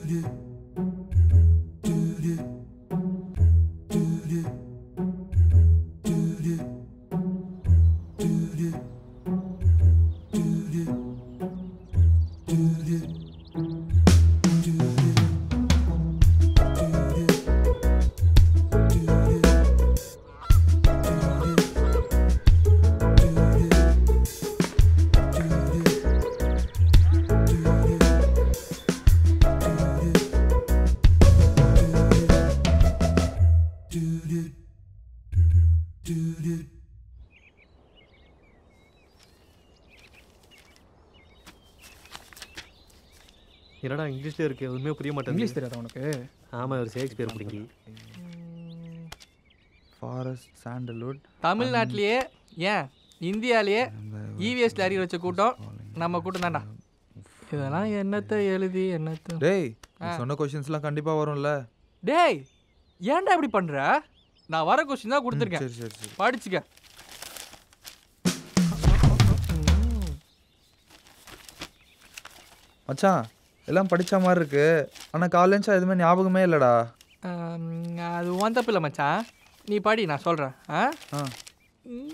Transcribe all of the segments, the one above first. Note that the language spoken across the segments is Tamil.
என்னடா இங்கிலீஷ்ல இருக்கு எதுவுமே புரிய மாட்டேங்குது இங்கிலீஷ் தெரியாதா உனக்கு ஆமா ஒரு ஷேக்ஸ்பியர் பிடிங்கி ஃபாரஸ்ட் சாண்டல்வுட் தமிழ்நாட்டிலேயே ஏன் இந்தியாலேயே இவிஎஸ்ல அறிய வச்ச கூட்டம் நம்ம கூட்டம் தான்டா இதெல்லாம் என்னத்தை எழுதி என்னத்தை டேய் நீ சொன்ன கொஷின்ஸ்லாம் கண்டிப்பா வரும்ல டேய் ஏன்டா இப்படி பண்ற நான் வர கொஸ்டின் தான் கொடுத்துருக்கேன் சரி சரி சரி படிச்சுக்க மச்சான் எல்லாம் படிச்ச மாதிரி இருக்கு ஆனா காலேஜா எதுவுமே ஞாபகமே இல்லடா ஆம், அது உன் தப்பு இல்லை மச்சான் நீ படி நான் சொல்கிறேன் ஆ ஆ ம்.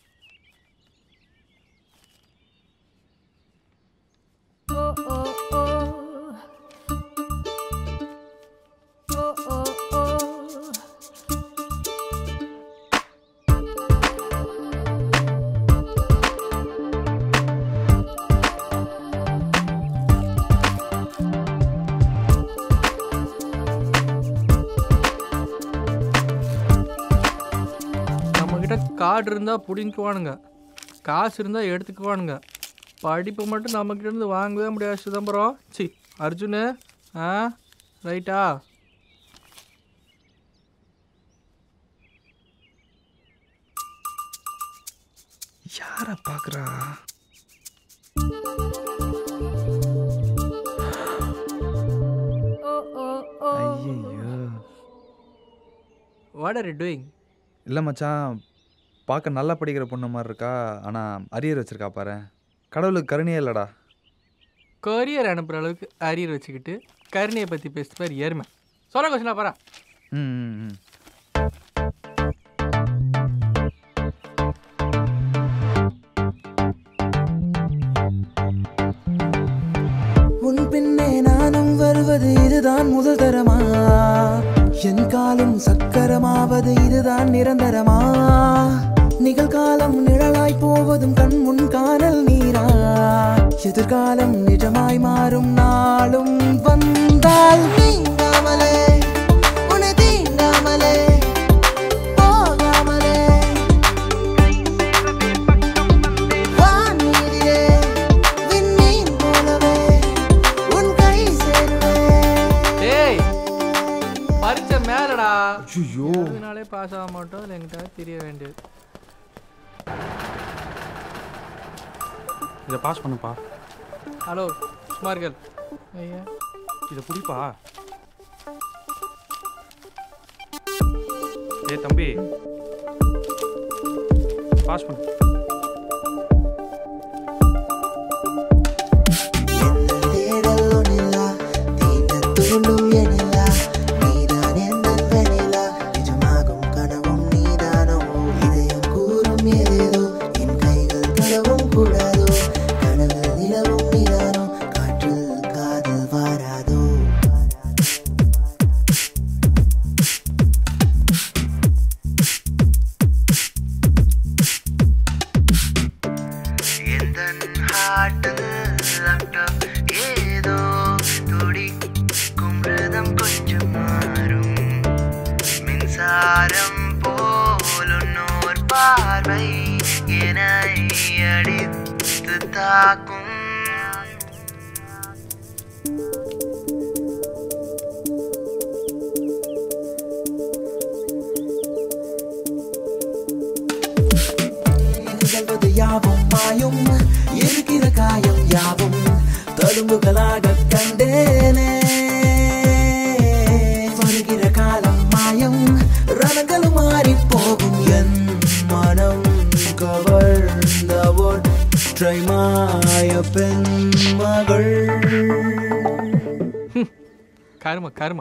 நம்மக்கிட்ட கார்டு இருந்தால் பிடிக்குவானுங்க காசு இருந்தால் எடுத்துக்குவானுங்க படிப்பு மட்டும் நம்மக்கிட்ட இருந்து வாங்கவே முடியாது சிதம்பரம் சி அர்ஜுனு ஆ ரைட்டா யார பாக்குறா ஐயோ வாட் ஆர் யூ டூயிங் இல்லை மச்சான் பார்க்க நல்லா படிக்கிற பொண்ணு மாதிரி இருக்கா ஆனால் அரியர் வச்சிருக்கா பாரு கடவுளுக்கு கருணையே இல்லடா கொரியர் அனுப்புகிற அளவுக்கு அரியர் வச்சுக்கிட்டு கருணையை பற்றி பேசுகிற பேர் எருமை சொல்ல கொஸ்டினா பாரா ம் ம், ம் உன் பின்னே நானும் வருவது இதுதான் முதல் தரமா என் காலம் சக்கரமாவது இதுதான் நிரந்தரமா நிகழ்காலம் நிழலாய் போவதும் கண் முன் காணல் நீரா எதிர்காலம் நிஜமாய் மாறும் நாளும் வந்தால் நீங்காமலே உன்னை தீண்டாமலே போகாமலே வானீரிலே விண்மீன் போலவே உன் கை சேருவேன் டேய் பரீட்சை மேலடா ஐயோ அதனாலே பாஸ் ஆக மாட்டோம் இல்லை எங்கிட்ட தெரிய வேண்டியது இதை பாஸ் பண்ணுப்பா ஹலோ ஸ்மார்கல் ஐயா இதை புடிப்பா ஏய் தம்பி பாஸ் பண்ணு தேடல் ஒன்றில்லா தீண்டத் தூண்டும் எனில்லா நீதான் என் வெண்ணிலா நிஜமாகும் கனவும் நீதானோ இதயம் கூறும் ஏதேதோ என் கைகள் கடவும் கூடாதோ கனவில் நிலவும் நீதானோ காற்றில் காதல் வாராதோ எந்தன் ஹார்ட்டில் லேப்டாப் ஏதோ துடிக்கும் ரிதம் கொஞ்சம் மாறும் மின்சாரம் போலுன்னோர் பார்வை என அடித்து தாக்கும் நிகழ்வது யாவும் மாயும் இருக்கிற காயம் யாவும் தழும்புகளாக கண்டேனே வருகிற காலம் மாயம் ரணங்களும் மாறி போகும் என் மனம் கவர்ந்த ஒற்றை மாய பெண் மகள் கரும கரும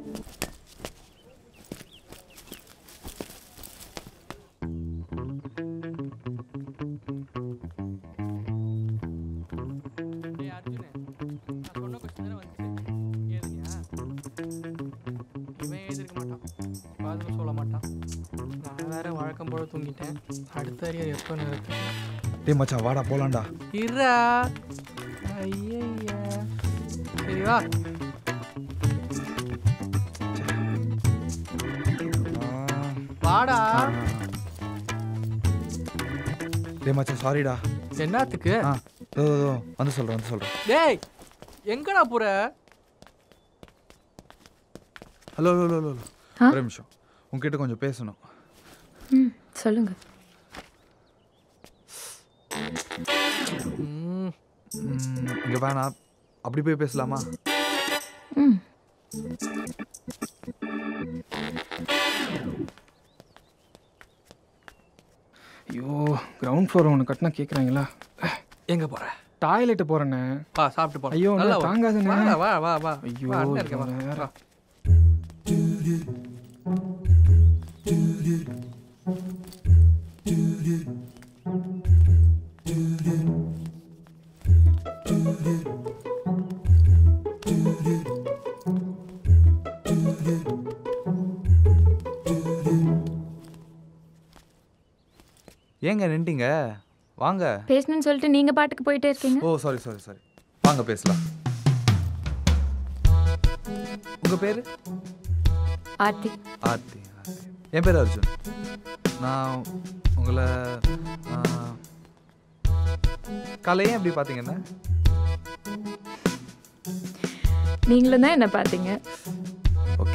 டேய் அர்ஜுனு, நான் சொன்ன question தானே வந்துச்சு. எழுதுனியா? இவன் எழுதிருக்க மாட்டான் பதில் சொல்ல மாட்டான் நான் வேற வழக்கம் போல தூங்கிட்டேன் அடுத்த அரியர் எப்போ நிறுத்து டேய் மச்சான் வாடா போலாம்டா இருடா ஐயய்யா சரி வா வாடா டேய் மச்சான் சாரிடா என்னத்துக்கு ஆ இதோ இதோ, இதோ வந்து சொல்கிறேன் வந்து சொல்கிறேன் டேய் எங்கடா போற ஹலோ ஹலோ ஹலோ ஹலோ ஆ? ஒரு நிமிஷம் உங்ககிட்ட கொஞ்சம் பேசணும் ம் சொல்லுங்க ம், இங்கே வேணாம் அப்படி போய் பேசலாமா ம் ஐயோ கிரவுண்ட் ஃப்ளோர் ஒன்று கட்டினா கேட்குறாங்களா எங்க போற டாய்லெட்டு போகிறேண்ணே வா சாப்பிட்டு போலாம் ஐயோ, நல்லா நான் வா. தாங்காதுண்ணே. வா வா வா வா ஐயோ வா, அண்ணன் இருக்கேன், வா. இவன் வேற. வா. ஏங்க நின்ட்டீங்க வாங்க பேசணும்னு சொல்லிட்டு நீங்க பாட்டுக்கு போயிட்டே இருக்கீங்க ஓ சாரி சாரி சாரி வாங்க பேசலாம் உங்கள் பேர் ஆர்த்தி ஆர்த்தி ஆர்த்தி என் பேர் அர்ஜுன் நான் உங்களை காலையே எப்படி பார்த்தீங்கன்னா நீங்களும் தான் என்ன பார்த்தீங்க ஓகே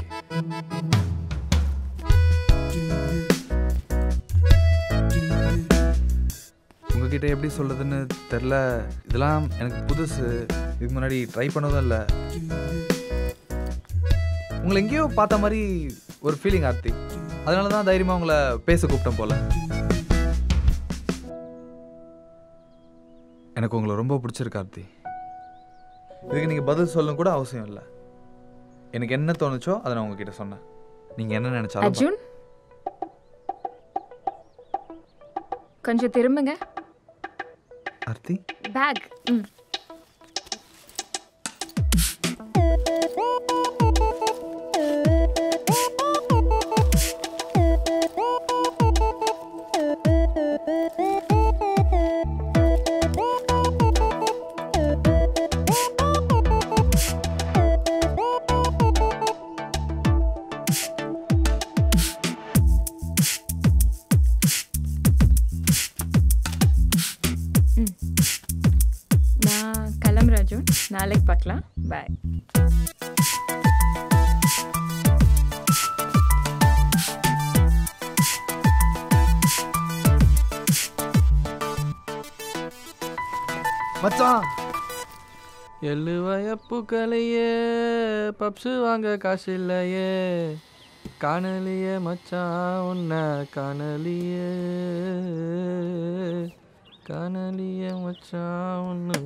உங்ககிட்ட எப்படி சொல்றதுன்னு தெரில இதெல்லாம் எனக்கு புதுசு இதுக்கு முன்னாடி ட்ரை பண்ணதும் இல்லை உங்களை எங்கேயோ பார்த்த மாதிரி ஒரு ஃபீலிங் ஆர்த்தி அதனால தான் தைரியமாக உங்களை பேச கூப்பிட்டேன் போல எனக்கு உங்களை ரொம்ப பிடிச்சிருக்கு ஆர்த்தி இதுக்கு நீங்கள் பதில் சொல்லணும் கூட அவசியம் இல்லை எனக்கு என்ன தோணுச்சோ அதை நான் உங்ககிட்ட சொன்னேன் நீங்கள் என்ன நினச்சாலும் அர்ஜுன் கொஞ்சம் திரும்புங்க ஆர்த்தி பேக் ம் நான் கிளம்புறேன் அர்ஜுன் நாளைக்கு பார்க்கலாம் பாய் மச்சான் எள்ளு வயப்புக்களையே பப்ஸு வாங்க காசு இல்லையே காணலியே மச்சான் உன்னை காணலியே காணலியே மச்சான் உன்னை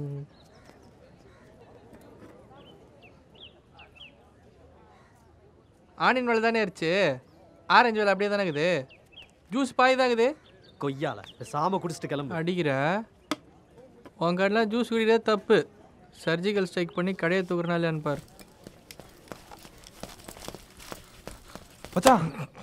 ஆனியன் வேலை தானே இருச்சு ஆரஞ்சு வேலை அப்படியே தானே இருக்குது ஜூஸ் பாய் தான் இருக்குது கொய்யால சாம குடிச்சிட்டு கிளம்பு அடிக்கிற உன் கடையில் ஜூஸ் குடிக்கிறதே தப்பு சர்ஜிக்கல் ஸ்ட்ரைக் பண்ணி கடையை தூக்குறனாலே அனுப்பார் மச்சான்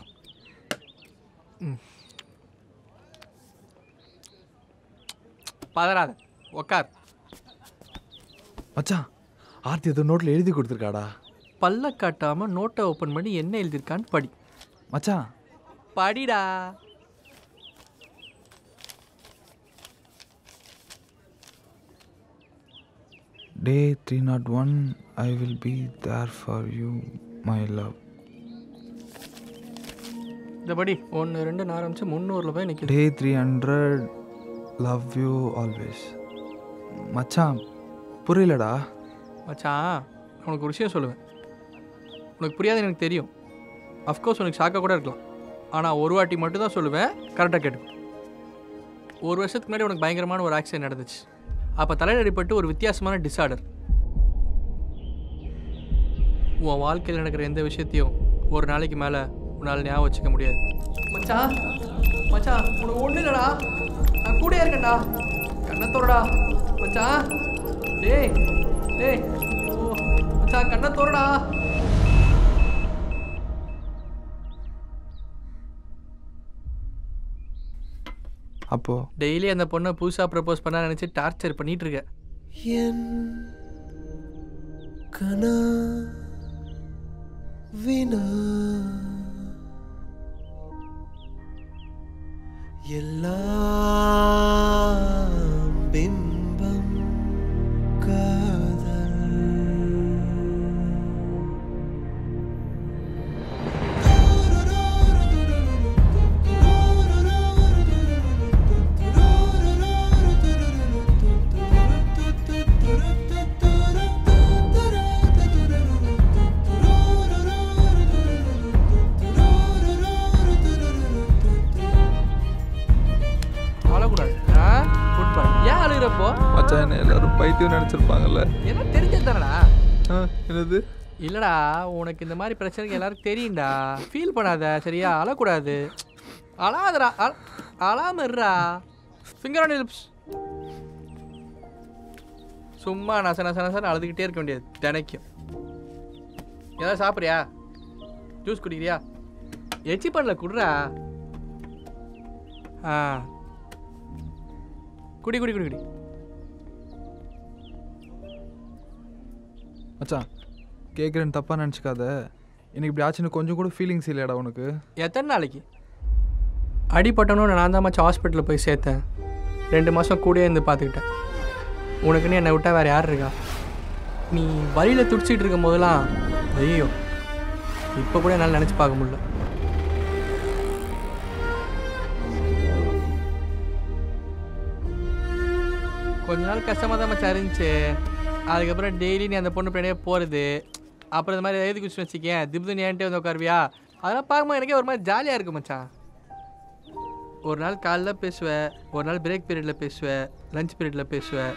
பதறாத உக்கார் மச்சான் ஆர்த்தி ஏதோ நோட்டில் எழுதி கொடுத்துருக்காடா பல்ல காட்டாம நோட்டை ஓப்பன் பண்ணி என்ன எழுதியிருக்கான்னு படி மச்சான் படிடா day three not one I will be there for you my love இந்த படி ஒன்று ரெண்டு ஆரம்பிச்சு முந்நூறில் போய் நிற்கிது day three hundred love you always மச்சான் புரியலடா மச்சான் உனக்கு ஒரு விஷயம் சொல்லுவேன் உனக்கு புரியாது எனக்கு தெரியும் அஃப்கோர்ஸ் உனக்கு ஷாக்காக கூட இருக்கலாம் ஆனால் ஒரு வாட்டி மட்டும் தான் சொல்லுவேன் கரெக்டாக கேட்டு ஒரு வருஷத்துக்கு முன்னாடி உனக்கு பயங்கரமான ஒரு ஆக்சிடென்ட் நடந்துச்சு அப்போ தலையில் அடிபட்டு ஒரு வித்தியாசமான டிஸார்டர் உன் வாழ்க்கையில் நடக்கிற எந்த விஷயத்தையும் ஒரு நாளைக்கு மேலே உன்னால் ஞாபகம் வச்சுக்க முடியாது மச்சான் மச்சான் உனக்கு ஒன்றும் இல்லைடா நான் கூட இருக்கேன்டா கண்ணத்தோடடா மச்சான் டேய் டேய் ஓ மச்சான் கண்ணத்தோடடா அப்போ டெய்லி அந்த பொண்ணை புதுசாக ப்ரப்போஸ் பண்ண நினச்சி டார்ச்சர் பண்ணிட்டு இருக்க என் கனா வினா எல்லாம் பிம்பம் காதல் அழக்கூடாது ஆ குட் பாய் ஏன் அழுகிறப்போ மச்சான் என்ன எல்லாரும் பைத்தியம் நினச்சிருப்பாங்கல்ல எல்லாம் தெரிஞ்சது தானடா என்னது இல்லடா உனக்கு இந்த மாதிரி பிரச்சனைக்கு எல்லாருக்கும் தெரியும்டா ஃபீல் பண்ணாத சரியா அழக்கூடாது அழாதடா அழ- அழாம இருடா ஃபிங்கர் ஆன் லிப்ஸ் சும்மா நச நச நசன்னு அழுதுகிட்டே இருக்க வேண்டியது தினைக்கும் ஏதாவது சாப்பிட்றியா ஜூஸ் குடிக்கிறியா எச்சி பண்ணல குடுறா ஆ குடி குடி குடி குடி மச்சான் கேட்குறேன்னு தப்பாக நினச்சிக்காத எனக்கு இப்படி ஆச்சுன்னு கொஞ்சம் கூட ஃபீலிங்ஸ் இல்லையாடா உனக்கு எத்தனை நாளைக்கு அடிப்பட்டனும் நான் தான் மச்சான் ஹாஸ்பிட்டலில் போய் சேர்த்தேன் ரெண்டு மாதம் கூடயே இருந்து பார்த்துக்கிட்டேன் உனக்குன்னு என்னை விட்டா வேறு யார் இருக்கா நீ வழியில் துடிச்சிட்டு இருக்கும் போதெல்லாம் ஐயோ இப்போ கூட என்னால் நினச்சி பார்க்க முடியல கொஞ்ச நாள் கஷ்டமாக தான் மச்சான் இருந்துச்சு அதுக்கப்புறம் டெய்லி நீ அந்த பொண்ணு பின்னாடியே போகிறது அப்புறம் இந்த மாதிரி எழுதி குடிச்சு வச்சுக்கேன் திப்து நீ என்கிட்ட வந்து உட்காருவியா அதெல்லாம் பார்க்கும்போது எனக்கே ஒரு மாதிரி ஜாலியாக இருக்கு மச்சான் ஒரு நாள் காலைல பேசுவேன் ஒரு நாள் பிரேக் பீரியடில் பேசுவேன் லஞ்ச் பீரியடில் பேசுவேன்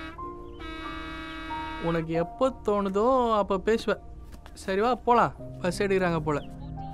உனக்கு எப்போ தோணுதோ அப்போ பேசுவேன் சரிவா போகலாம் பஸ் எடுக்கிறாங்க போல்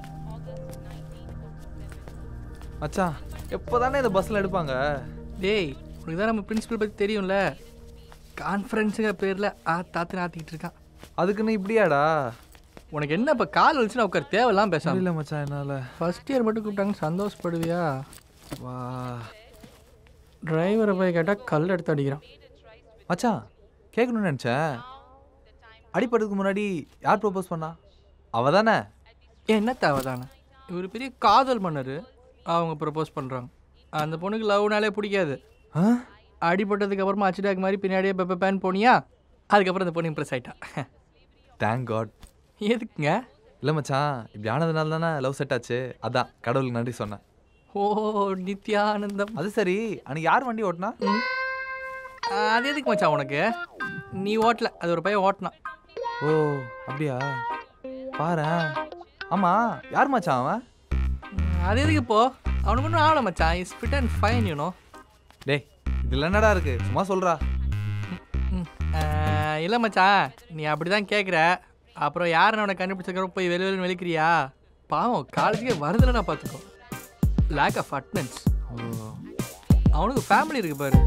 மச்சான் எப்போ தானே இந்த பஸ்ஸில் எடுப்பாங்க டேய் உனக்கு தான் நம்ம பிரின்சிபல் பற்றி தெரியும்ல கான்ஃபரன்ஸுங்கிற பேரில் ஆ தாத்து நாத்திக்கிட்டு இருக்கான் அதுக்குன்னு இப்படியாடா உனக்கு என்ன இப்போ கால் வச்சுன்னா உட்கார் தேவையெல்லாம் பேசாம இல்லை மச்சான் என்னால் ஃபர்ஸ்ட் இயர் மட்டும் கூப்பிட்டாங்க சந்தோஷப்படுவியா வா டிரைவரை போய் கேட்டால் கல் எடுத்து அடிக்கிறான் மச்சான் கேட்கணும்னு நினச்சேன் அடிப்படுறதுக்கு முன்னாடி யார் ப்ரோபோஸ் பண்ணா அவ தானே என்ன தேவை தானே இவர் பெரிய காதல் மன்னர் அவங்க ப்ரப்போஸ் பண்ணுறாங்க அந்த பொண்ணுக்கு லவ்னாலே பிடிக்காது ஆ அடிபட்டதுக்கு அப்புறமா அச்சிடாக் மாதிரி பின்னாடியே பெப்ப பேன் போனியா அதுக்கப்புறம் அந்த பொண்ணு இம்ப்ரெஸ் ஆயிட்டா தேங்க் காட் எதுக்குங்க இல்லை மச்சான் இப்படி ஆனதுனால தானே லவ் செட் ஆச்சு அதான் கடவுளுக்கு நன்றி சொன்னேன் ஓ நித்யானந்தம் அது சரி அன்னைக்கு யார் வண்டி ஓட்டினா ம். அது எதுக்கு மச்சான் உனக்கு நீ ஓட்டல அது ஒரு பையன் ஓட்டினான் ஓ அப்படியா பாரேன் ஆமாம் யார் மச்சான் அவன் அது எதுக்கு இப்போ அவனுக்கு ஒன்றும் ஆகல மச்சான் is fit and fine you know டேய் இதில் என்னடா இருக்கு சும்மா சொல்கிறா இல்லை மச்சான் நீ அப்படி தான் கேட்குற அப்புறம் யார் அவனை கண்டுபிடிச்சிருக்கிறோம் போய் வெளி வெளியே வெளிக்கிறியா பாவம் காலேஜுக்கே வருதுலன்னா பார்த்துக்கோ லேக் ஆஃப் அட்டனன்ஸ் ஓ அவனுக்கு ஃபேமிலி இருக்கு பாரு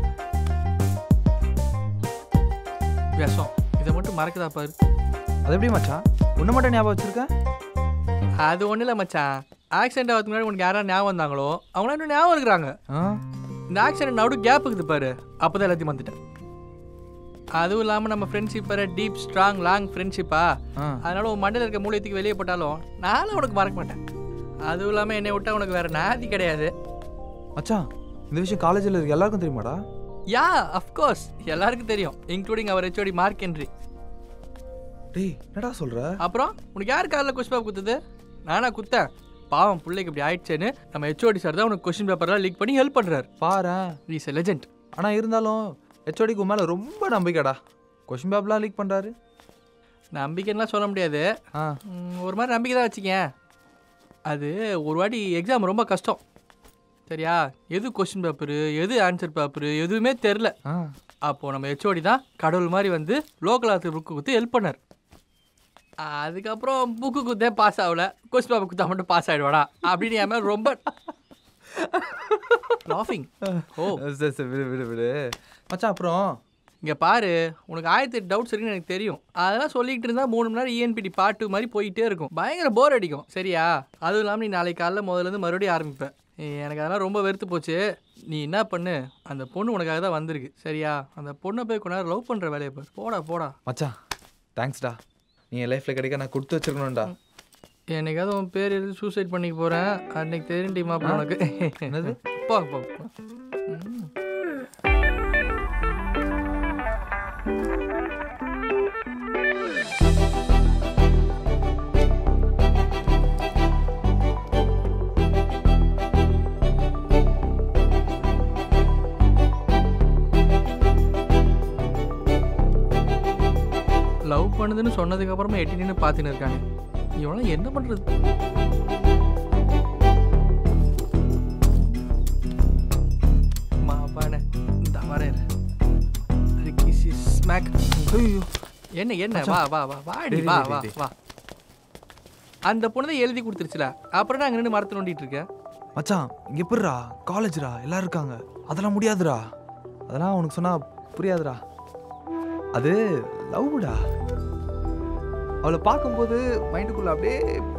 விஷம் இதை மட்டும் மறக்குதா பாரு அது எப்படி மச்சான் ஒன்று மட்டும் ஞாபகம் வச்சிருக்கேன் அது ஒன்றும் இல்லை மச்சான் ஆக்சிடென்ட் ஆகிறதுக்கு முன்னாடி உனக்கு யாராவது ஞாபகம் வந்தாங்களோ அவங்களாம் இன்னும் ஞாபகம் இருக்கிறாங்க ஆ இந்த ஆக்சிடென்ட் நடு கேப் இருக்குது பாரு அப்போ தான் எல்லாத்தையும் வந்துட்டேன் அதுவும் இல்லாமல் நம்ம ஃப்ரெண்ட்ஷிப் வேறு டீப் ஸ்ட்ராங் லாங் ஃப்ரெண்ட்ஷிப்பா ஆ அதனால உன் மண்டையில் இருக்க மூலியத்துக்கு வெளியே போட்டாலும் நானும் உனக்கு மறக்க மாட்டேன் அதுவும் இல்லாமல் என்னை விட்டா உனக்கு வேற நாதி கிடையாது மச்சான் இந்த விஷயம் காலேஜில் இருக்க எல்லாருக்கும் தெரியுமாடா யா அஃப்கோர்ஸ் எல்லாருக்கும் தெரியும் இன்க்ளூடிங் அவர் ஹெச்ஓடி மார்க் என்ட்ரி டேய் என்னடா சொல்கிற அப்புறம் உனக்கு யார் காலில் கொஸ்டின் பேப்பர் குத்துது நானா குத்தேன் பாவம் பிள்ளைக்கு இப்படி ஆயிடுச்சேன்னு நம்ம ஹெச்ஓடி சார் தான் உனக்கு கொஸ்டின் பேப்பர்லாம் லீக் பண்ணி ஹெல்ப் பண்ணுறாரு பாரேன் இஸ் எ லெஜெண்ட் ஆனால் இருந்தாலும் ஹெச்ஓடிக்கு மேலே ரொம்ப நம்பிக்கைடா கொஷின் பேப்பர்லாம் லீக் பண்ணுறாரு நம்பிக்கைலாம் சொல்ல முடியாது ஆ ம், ஒரு மாதிரி நம்பிக்கை தான் வச்சுக்கேன் அது ஒரு வாட்டி எக்ஸாம் ரொம்ப கஷ்டம் சரியா எது கொஸ்டின் பேப்பரு எது ஆன்சர் பேப்பரு எதுவுமே தெரில ஆ அப்போது நம்ம ஹெச்ஓடி தான் கடவுள் மாதிரி வந்து லோக்கல் ஆர்த்து புக்கு கொடுத்து ஹெல்ப் பண்ணார் அதுக்கப்புறம் புக்கு குத்தே பாஸ் ஆகல கொஸ்டின் பேப்பர் குத்தா மட்டும் பாஸ் ஆகிடுவாடா அப்படின்னு என் மேலே ரொம்ப லாஃபிங் ஓ சரி சரி விடு விடு விடு மச்சான் அப்புறம் இங்கே பாரு உனக்கு ஆயிரத்தி எட்டு டவுட்ஸ் இருக்குன்னு எனக்கு தெரியும் அதெல்லாம் சொல்லிக்கிட்டு இருந்தால் மூணு மணி நேரம் இஎன்பிடி பாட்டு மாதிரி போயிட்டே இருக்கும் பயங்கர போர் அடிக்கும் சரியா அதுவும் இல்லாமல் நீ நாளைக்கு காலைல முதல்லேருந்து மறுபடியும் ஆரம்பிப்ப ஏய், எனக்கு அதெல்லாம் ரொம்ப வெறுத்து போச்சு நீ என்ன பண்ணு அந்த பொண்ணு உனக்காக தான் வந்திருக்கு சரியா அந்த பொண்ணை போய் கொஞ்ச நேரம் லவ் பண்ணுற வேலையை பாரு போடா போடா மச்சான் தேங்க்ஸ்டா நீ என் லைஃப்பில் கிடைக்க நான் கொடுத்து வச்சிருக்கணும்டா என்னைக்காவது உன் பேர் எழுதி சூசைட் பண்ணிக்க போகிறேன் அன்னைக்கு தெரியும் மாப்பிள்ள உனக்கு என்னது? போ போ போ. ம். லவ் பண்ணுதுன்னு சொன்னதுக்கு அப்புறமா எட்டி நின்று பார்த்துன்னு இருக்காங்க இவனாம் என்ன பண்ணுறது மாப்பான இந்த வரேன் கிசி ஸ்மாக் ஐயோ என்ன என்ன வா வா வா வாடி டேய், வா டேய், வா டேய். வா அந்த பொண்ணு தான் எழுதி கொடுத்துருச்சுல அப்புறம் நான் அங்கே நின்று மரத்தில் நோண்டிட்டு இருக்கேன் மச்சான் இங்கே எப்படிரா காலேஜ்ரா எல்லாரும் இருக்காங்க அதெல்லாம் முடியாதுடா அதெல்லாம் உனக்கு சொன்னா புரியாதுடா அது லவ்டா அவளை பார்க்கும்போது மைண்டுக்குள்ள அப்படியே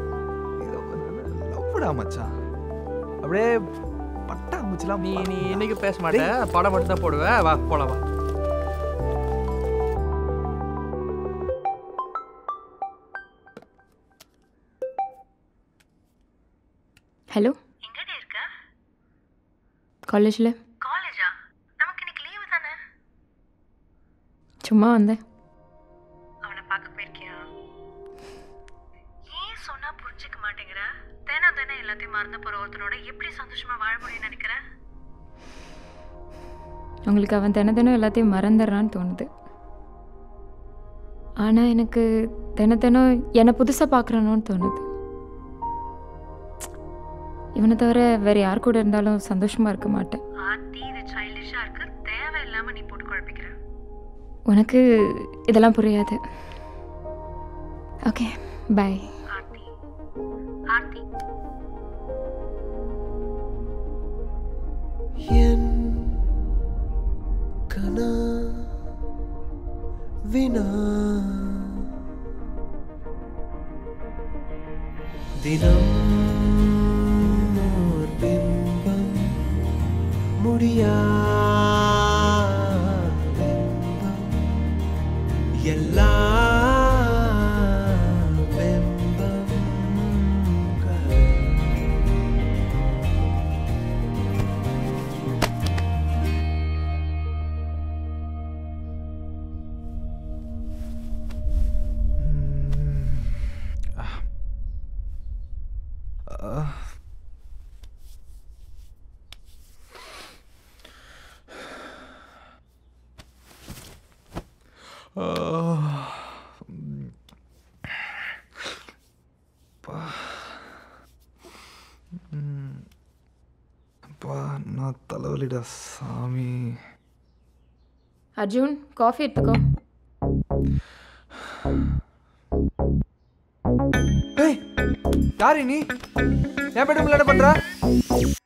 லவ்டா மச்சான் அப்படியே பட்டா அமைச்சுலாம் நீ நீ இன்னைக்கு பேச மாட்டேன் படம் மட்டும் தான் போடுவேன் வா போலாம் வா ஹலோ எங்கடி இருக்க காலேஜில் காலேஜா நமக்கு இன்னைக்கு லீவு தானே சும்மா வந்தேன் அவனை பார்க்க போயிருக்கியா ஏன் சொன்னா புரிஞ்சுக்க மாட்டேங்கிற தேனா தானே எல்லாத்தையும் மறந்து போற ஒருத்தனோட எப்படி சந்தோஷமா வாழ முடியும்னு நினைக்கிற உங்களுக்கு அவன் தின தினம் எல்லாத்தையும் மறந்துடுறான்னு தோணுது ஆனால் எனக்கு தின தினம் என்னை புதுசாக பார்க்குறானோன்னு தோணுது இவனை தவிர வேறு யார் கூட இருந்தாலும் சந்தோஷமாக இருக்க மாட்டேன் ஆர்த்தி இது சைல்டிஷா இருக்கு தேவையில்லாம நீ போட்டு குழப்பிக்கிற உனக்கு இதெல்லாம் புரியாது ஓகே பை ஆர்த்தி ஆர்த்தி என் கனா வினா தினம் ஓர் பிம்பம் முடியா பிம்பம் எல்லா பிம்பம் அப்பா நான் தலைவலிடா சாமி அர்ஜுன் காஃபி எடுத்துக்கோ ஏய் யாரு நீ என் பெட்ரூம் விளையாட பண்ற